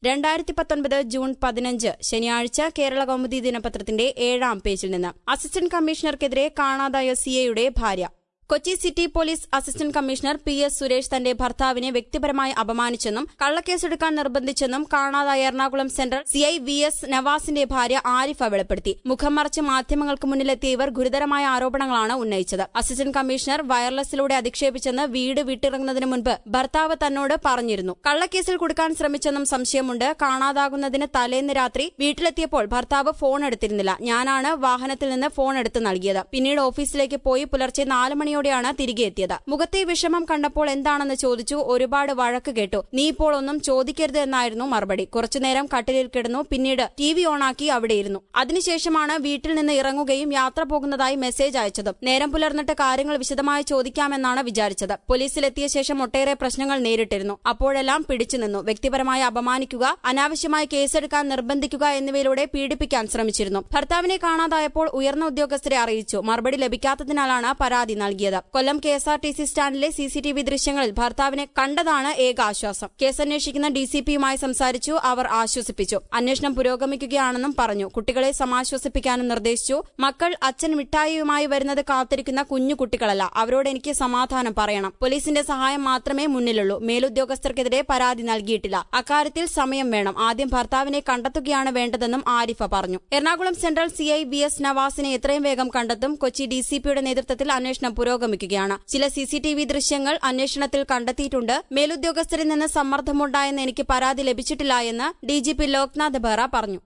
രണ്ടായിരത്തി പത്തൊൻപത് ജൂൺ പതിനഞ്ച് ശനിയാഴ്ച കേരള കൗമുദി ദിനപത്രത്തിന്റെ ഏഴാം പേജിൽ നിന്ന് അസിസ്റ്റന്റ് കമ്മീഷണർക്കെതിരെ കാണാതായ സിഐയുടെ ഭാര്യ Kochi city police assistant commissioner P S Suresh തന്റെ ഭർത്താവിനെ വ്യക്തിപരമായി അപമാനിച്ചെന്നും കള്ളക്കേസെടുക്കാൻ നിർബന്ധിച്ചെന്നും കാണാതായ Ernakulam central CI V S നവാസിന്റെ ഭാര്യ ആരിഫ വെളിപ്പെടുത്തി മുഖം മറച്ച് മാധ്യമങ്ങൾക്ക് മുന്നിലെത്തിയ ഇവർ ഗുരുതരമായ ആരോപണങ്ങളാണ് ഉന്നയിച്ചത് അസിസ്റ്റന്റ് കമ്മീഷണർ വയർലെസ്സിലൂടെ അധിക്ഷേപിച്ചെന്ന് വീട് വിട്ടിറങ്ങുന്നതിന് മുൻപ് ഭർത്താവ് തന്നോട് പറഞ്ഞിരുന്നു കള്ളക്കേസിൽ കൊടുക്കാൻ ശ്രമിച്ചെന്നും സംശയമുണ്ട് കാണാതാകുന്നതിന് തലേന്ന് രാത്രി വീട്ടിലെത്തിയപ്പോൾ ഭർത്താവ് ഫോൺ എടുത്തിരുന്നില്ല ഞാനാണ് വാഹനത്തിൽ നിന്ന് ഫോൺ എടുത്ത് നൽകിയത് പിന്നീട് ഓഫീസിലേക്ക് പോയി പുലർച്ചെ നാല് മണിയോടെയാണ് തിരികെ എത്തിയത് മുഖത്തെ വിഷമം കണ്ടപ്പോൾ എന്താണെന്ന് ചോദിച്ചു ഒരുപാട് വഴക്ക് കേട്ടു നീ ഇപ്പോൾ ഒന്നും ചോദിക്കരുത് എന്നായിരുന്നു മറുപടി കുറച്ചുനേരം കട്ടിലിൽ കിടന്നു പിന്നീട് ടി വി ഓണാക്കി അവിടെയിരുന്നു അതിനുശേഷമാണ് വീട്ടിൽ നിന്ന് ഇറങ്ങുകയും യാത്ര പോകുന്നതായി മെസ്സേജ് അയച്ചതും നേരം പുലർന്നിട്ട് കാര്യങ്ങൾ വിശദമായി ചോദിക്കാമെന്നാണ് വിചാരിച്ചത് പോലീസിലെത്തിയ ശേഷം ഒട്ടേറെ പ്രശ്നങ്ങൾ നേരിട്ടിരുന്നു അപ്പോഴെല്ലാം പിടിച്ചു നിന്നു വ്യക്തിപരമായി അപമാനിക്കുക അനാവശ്യമായി കേസെടുക്കാൻ നിർബന്ധിക്കുക എന്നിവയിലൂടെ പീഡിപ്പിക്കാൻ ശ്രമിച്ചിരുന്നു ഭർത്താവിനെ കാണാതായപ്പോൾ ഉയർന്ന ഉദ്യോഗസ്ഥരെ അറിയിച്ചു മറുപടി ലഭിക്കാത്തതിനാലാണ് പരാതി നൽകിയത് Kollam K S R T C സ്റ്റാൻഡിലെ സി സി ടി വി ദൃശ്യങ്ങളിൽ ഭർത്താവിനെ കണ്ടതാണ് ഏക ആശ്വാസം കേസന്വേഷിക്കുന്ന ഡി സി പിയുമായി സംസാരിച്ചു അവർ ആശ്വസിപ്പിച്ചു അന്വേഷണം പുരോഗമിക്കുകയാണെന്നും പറഞ്ഞു കുട്ടികളെ സമാശ്വസിപ്പിക്കാനും നിർദ്ദേശിച്ചു മക്കൾ അച്ഛൻ മിഠായിയുമായി വരുന്നത് കാത്തിരിക്കുന്ന കുഞ്ഞു കുട്ടികളല്ല അവരോട് എനിക്ക് സമാധാനം പറയണം പോലീസിന്റെ സഹായം മാത്രമേ മുന്നിലുള്ളൂ മേലുദ്യോഗസ്ഥർക്കെതിരെ പരാതി നൽകിയിട്ടില്ല അക്കാര്യത്തിൽ സമയം വേണം ആദ്യം ഭർത്താവിനെ കണ്ടെത്തുകയാണ് വേണ്ടതെന്നും ആരിഫ പറഞ്ഞു Ernakulam central CI V S നവാസിനെ എത്രയും വേഗം കണ്ടെത്തും കൊച്ചി ഡി സി പിയുടെ നേതൃത്വത്തിൽ അന്വേഷണം പുരോഗമിക്കുകയാണ് ചില സി സി ടി വി ദൃശ്യങ്ങൾ അന്വേഷണത്തിൽ കണ്ടെത്തിയിട്ടുണ്ട് മേലുദ്യോഗസ്ഥരിൽ നിന്ന് സമ്മർദ്ദമുണ്ടായെന്ന് എനിക്ക് പരാതി ലഭിച്ചിട്ടില്ല എന്ന് D G P Loknath Behera പറഞ്ഞു